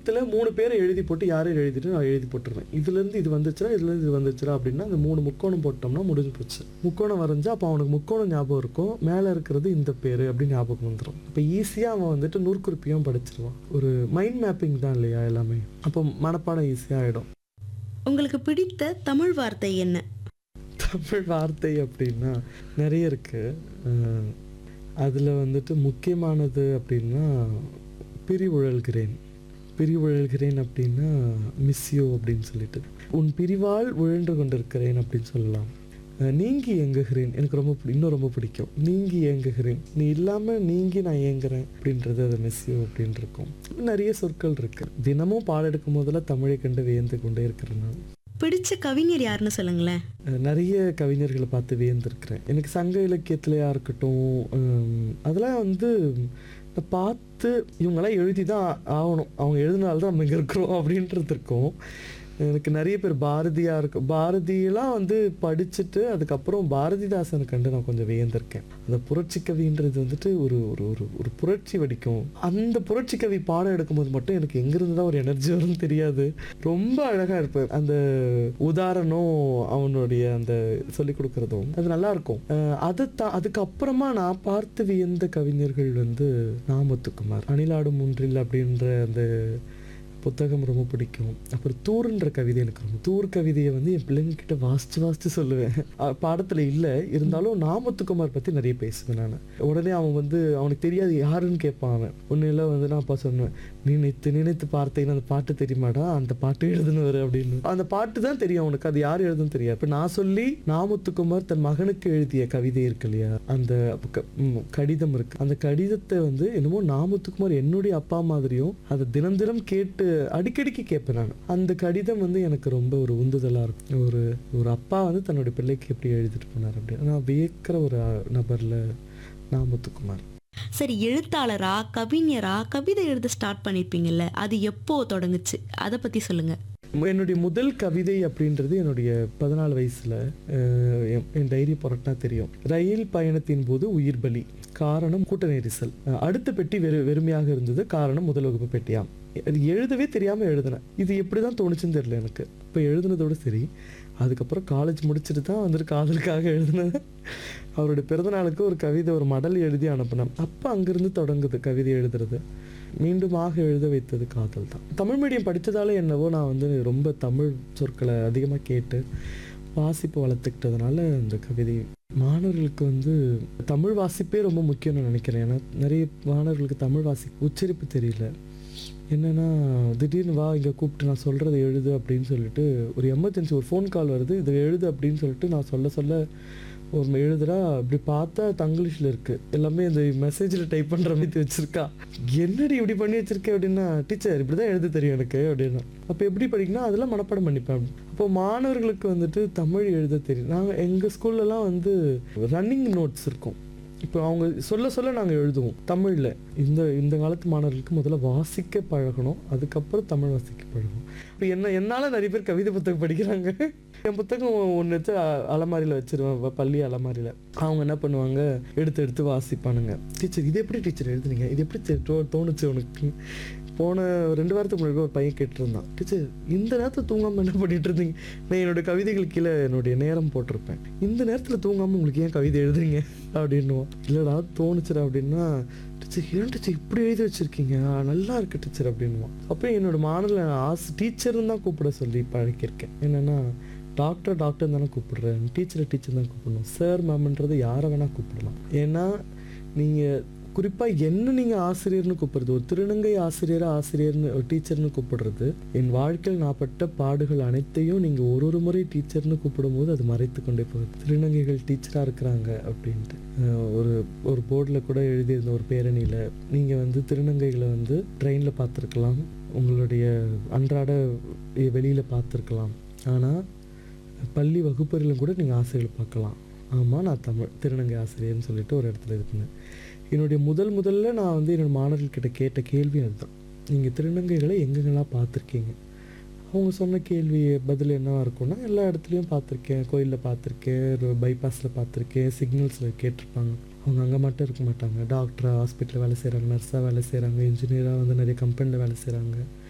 எழுத்துல மூணு பேரை எழுதி போட்டு யாரையும் எழுதிட்டு நான் எழுதி போட்டுருவேன் இதுலேருந்து இது வந்துச்சுன்னா இதுலேருந்து இது வந்துச்சுன்னா அப்படின்னா அந்த மூணு முக்கோணம் போட்டோம்னா முடிஞ்சு போச்சு முக்கோணம் வரைஞ்சா அப்போ அவனுக்கு முக்கோணம் ஞாபகம் இருக்கும் மேலே இருக்கிறது இந்த பேர் அப்படின்னு ஞாபகம் வந்துடும் அப்போ ஈஸியாக அவன் வந்துட்டு நூற்குறிப்பியும் படிச்சிருவான் ஒரு மைண்ட் மேப்பிங் தான் இல்லையா எல்லாமே அப்போ மனப்பாடம் ஈஸியாக ஆகிடும் உங்களுக்கு பிடித்த தமிழ் வார்த்தை என்ன தமிழ் வார்த்தை அப்படின்னா நிறைய இருக்கு அஹ் அதுல வந்துட்டு முக்கியமானது அப்படின்னா பிரிவுழல்கிறேன் பிரிவுழல்கிறேன் அப்படின்னா மிஸ்யூ அப்படின்னு சொல்லிட்டு உன் பிரிவால் உழன்று கொண்டிருக்கிறேன் அப்படின்னு சொல்லலாம் அஹ் நீங்கி ஏங்குகிறேன் எனக்கு ரொம்ப பிடி- இன்னும் ரொம்ப பிடிக்கும் நீங்கி ஏங்குகிறேன் நீ இல்லாமல் நீங்கி நான் ஏங்குறேன் அப்படின்றது அது மிஸ்யூ அப்படின்னு இருக்கும் நிறைய சொற்கள் இருக்கு தினமும் பாடம் எடுக்கும் போதெல்லாம் தமிழை கண்டு வியந்து கொண்டே இருக்கிறேன் நான் பிடிச்ச கவிஞர் யாருன்னு சொல்லுங்களேன் அஹ் நிறைய கவிஞர்களை பார்த்து வியந்திருக்கிறேன் எனக்கு சங்க இலக்கியத்துலையா இருக்கட்டும் ஹம், அதெல்லாம் வந்து நான் பார்த்து இவங்கெல்லாம் எழுதி தான் ஆகணும் அவங்க எழுதினால தான் நம்ம இங்கே இருக்கிறோம் அப்படின்றது இருக்கும் எனக்கு நிறைய பேர் பாரதியா இருக்கு பாரதியெல்லாம் வந்து படிச்சுட்டு அதுக்கப்புறம் பாரதிதாசனை கண்டு நான் கொஞ்சம் வியந்திருக்கேன் அந்த புரட்சி கவின்றது வந்துட்டு ஒரு ஒரு ஒரு ஒரு புரட்சி வடிக்கும் அந்த புரட்சி கவி பாடம் எடுக்கும்போது மட்டும் எனக்கு எங்கிருந்து தான் ஒரு எனர்ஜி வரும்னு தெரியாது ரொம்ப அழகா இருப்பார் அந்த உதாரணம் அவனுடைய அந்த சொல்லி கொடுக்கறதும் அது நல்லா இருக்கும் அஹ் அதை தா அதுக்கப்புறமா நான் பார்த்து வியந்த கவிஞர்கள் வந்து நாமத்துக்குமார் அணிலாடும் ஒன்றில் அப்படின்ற அந்த புத்தகம் ரொம்ப பிடிக்கும் அப்புறம் தூருன்ற கவிதை எனக்கு ரொம்ப தூர் கவிதையை வந்து என் பிள்ளைங்க கிட்ட வாசிச்சு வாசிச்சு சொல்லுவேன் அஹ் பாடத்துல இல்லை இருந்தாலும் நாமத்துக்குமார் பத்தி நிறைய பேசுவேன் நான் உடனே அவன் வந்து அவனுக்கு தெரியாது யாருன்னு கேட்பான் அவன் ஒன்றும் இல்லை வந்து நான் அப்பா சொன்னேன் நினைத்து நினைத்து பார்த்தீங்கன்னா அந்த பாட்டு தெரியுமாடா அந்த பாட்டு எழுதுனவர் அப்படின்னு அந்த பாட்டு தான் தெரியும் அவனுக்கு அது யார் எழுதுன்னு தெரியாது இப்போ நான் சொல்லி நாமத்துக்குமார் தன் மகனுக்கு எழுதிய கவிதை இருக்கு இல்லையா அந்த க- ம், கடிதம் இருக்கு அந்த கடிதத்தை வந்து என்னமோ நாமத்துக்குமார் என்னுடைய அப்பா மாதிரியும் அதை தினம் தினம் கேட்டு அடிக்கடிக்கு கேட்பேன் நான் அந்த கடிதம் வந்து எனக்கு ரொம்ப ஒரு உந்துதலா இருக்கும் ஒரு ஒரு அப்பா வந்து தன்னுடைய பிள்ளைக்கு எப்படி எழுதிட்டு போனார் அப்படின்னு நான் வியக்கிற ஒரு அஹ், நபர்ல நாமத்துக்குமார் சரி எழுத்தாளரா கவிஞரா கவிதை எழுத ஸ்டார்ட் பண்ணிருப்பீங்கல்ல அது எப்போ தொடங்குச்சு அதை பத்தி சொல்லுங்க என்னுடைய முதல் கவிதை அப்படின்றது என்னுடைய பதினாலு வயசுல அஹ், என்- என் டைரி புரட்டினா தெரியும் ரயில் பயணத்தின் போது உயிர் பலி காரணம் கூட்ட நெரிசல் அஹ், அடுத்த பெட்டி வெறு வெறுமையாக இருந்தது காரணம் முதல் வகுப்பு பெட்டியாம் அது எழுதவே தெரியாம எழுதினேன் இது எப்படிதான் தோணுச்சுன்னு தெரியல எனக்கு இப்போ எழுதுனதோட சரி அதுக்கப்புறம் காலேஜ் முடிச்சுட்டு தான் வந்துட்டு காதலுக்காக எழுதினேன் அவருடைய பிறந்தநாளுக்கு ஒரு கவிதை ஒரு மடல் எழுதி அனுப்பினேன் அப்போ அங்கிருந்து தொடங்குது கவிதை எழுதுறது மீண்டுமாக எழுத வைத்தது காதல் தான் தமிழ் மீடியம் படித்ததால என்னவோ நான் வந்து ரொம்ப தமிழ் சொற்களை அதிகமாக கேட்டு வாசிப்பு வளர்த்துக்கிட்டதுனால இந்த கவிதை மாணவர்களுக்கு வந்து தமிழ் வாசிப்பே ரொம்ப முக்கியம்னு நினைக்கிறேன் ஏன்னா நிறைய மாணவர்களுக்கு தமிழ் வாசி உச்சரிப்பு தெரியல என்னன்னா திடீர்னு வா இங்கே கூப்பிட்டு நான் சொல்கிறத எழுது அப்படின்னு சொல்லிட்டு ஒரு எமர்ஜென்சி ஒரு ஃபோன் கால் வருது இதை எழுது அப்படின்னு சொல்லிட்டு நான் சொல்ல சொல்ல ஒரு எழுதுறா அப்படி பார்த்தா தங்கிலீஷில் இருக்குது எல்லாமே இந்த மெசேஜில் டைப் பண்ணுற மாதிரி வச்சுருக்கா என்னடி இப்படி பண்ணி வச்சிருக்க அப்படின்னா டீச்சர் இப்படி தான் எழுத தெரியும் எனக்கு அப்படின்னா அப்போ எப்படி படிக்கணும் அதெல்லாம் மனப்பாடம் பண்ணிப்பேன் அப்போ மாணவர்களுக்கு வந்துட்டு தமிழ் எழுத தெரியும் நாங்கள் எங்கள் ஸ்கூல்லலாம் வந்து ரன்னிங் நோட்ஸ் இருக்கும் இப்போ அவங்க சொல்ல சொல்ல நாங்கள் எழுதுவோம் தமிழில் இந்த இந்த காலத்து மாணவர்களுக்கு முதல்ல வாசிக்க பழகணும் அதுக்கப்புறம் தமிழ் வாசிக்க பழகணும் இப்போ என்ன என்னால் நிறைய பேர் கவிதை புத்தகம் படிக்கிறாங்க என் புத்தகம் ஒன்று வச்சு அ- அலமாரியில் வச்சிருவேன் வ- பள்ளி அலமாரியில் அவங்க என்ன பண்ணுவாங்க எடுத்து எடுத்து வாசிப்பானுங்க டீச்சர் இது எப்படி டீச்சர் எழுதுனீங்க இது எப்படி தெ- தோ- தோணுச்சு உனக்கு போன ரெண்டு வாரத்துக்கு முன்னாடி ஒரு பையன் கேட்டிருந்தான் டீச்சர் இந்த நேரத்தில் தூங்காமல் என்ன பண்ணிட்டு இருந்தீங்க நான் என்னோட கவிதைகள் கீழே என்னுடைய நேரம் போட்டிருப்பேன் இந்த நேரத்தில் தூங்காமல் உங்களுக்கு ஏன் கவிதை எழுதுறீங்க அப்படின்னுவோம் இல்லைடா தோணுச்சுடா அப்படின்னா டீச்சர் ஏன் டீச்சர் இப்படி எழுதி வச்சிருக்கீங்க ஆ, நல்லா இருக்கு டீச்சர் அப்படின்னுவான் அப்போ என்னோட மாணவர்கள் ஆசை டீச்சர்னு தான் கூப்பிட சொல்லி பழக்கியிருக்கேன் என்னென்னா டாக்டர் டாக்டர் தானே கூப்பிடுறேன் டீச்சரை டீச்சர் தான் கூப்பிடணும் சார் மேம்ன்றது யாரை வேணால் கூப்பிடலாம் ஏன்னா நீங்கள் குறிப்பாக என்ன நீங்கள் ஆசிரியர்னு கூப்பிடுறது ஒரு திருநங்கை ஆசிரியரை ஆசிரியர்னு ஒரு டீச்சர்னு கூப்பிடுறது என் வாழ்க்கையில் நான் பட்ட பாடுகள் அனைத்தையும் நீங்கள் ஒரு ஒரு முறை டீச்சர்னு கூப்பிடும்போது அது மறைத்து கொண்டே போகுது திருநங்கைகள் டீச்சராக இருக்கிறாங்க அப்படின்ட்டு அஹ் ஒரு ஒரு போர்டில் கூட எழுதியிருந்த ஒரு பேரணியில் நீங்கள் வந்து திருநங்கைகளை வந்து ட்ரெயினில் பார்த்துருக்கலாம் உங்களுடைய அன்றாட வெளியில் பார்த்துருக்கலாம் ஆனால் பள்ளி வகுப்பறையிலும் கூட நீங்கள் ஆசிரியர்களை பார்க்கலாம் ஆமாம் நான் தமிழ் திருநங்கை ஆசிரியர்னு சொல்லிட்டு ஒரு இடத்துல இது பண்ணேன் என்னுடைய முதல் முதல்ல நான் வந்து என்னோட மாணவர்கள்கிட்ட கேட்ட கேள்வி அதுதான் நீங்கள் திருநங்கைகளை எங்கெங்கெல்லாம் பார்த்துருக்கீங்க அவங்க சொன்ன கேள்வி பதில் என்னவா இருக்கும்னா எல்லா இடத்துலையும் பார்த்துருக்கேன் கோயிலில் பார்த்துருக்கேன் பைபாஸில் பார்த்துருக்கேன் சிக்னல்ஸில் கேட்டிருப்பாங்க அவங்க அங்கே மட்டும் இருக்க மாட்டாங்க டாக்டராக ஹாஸ்பிட்டலில் வேலை செய்கிறாங்க நர்ஸாக வேலை செய்கிறாங்க இன்ஜினியராக வந்து நிறைய கம்பெனியில் வேலை செய்கிறாங்க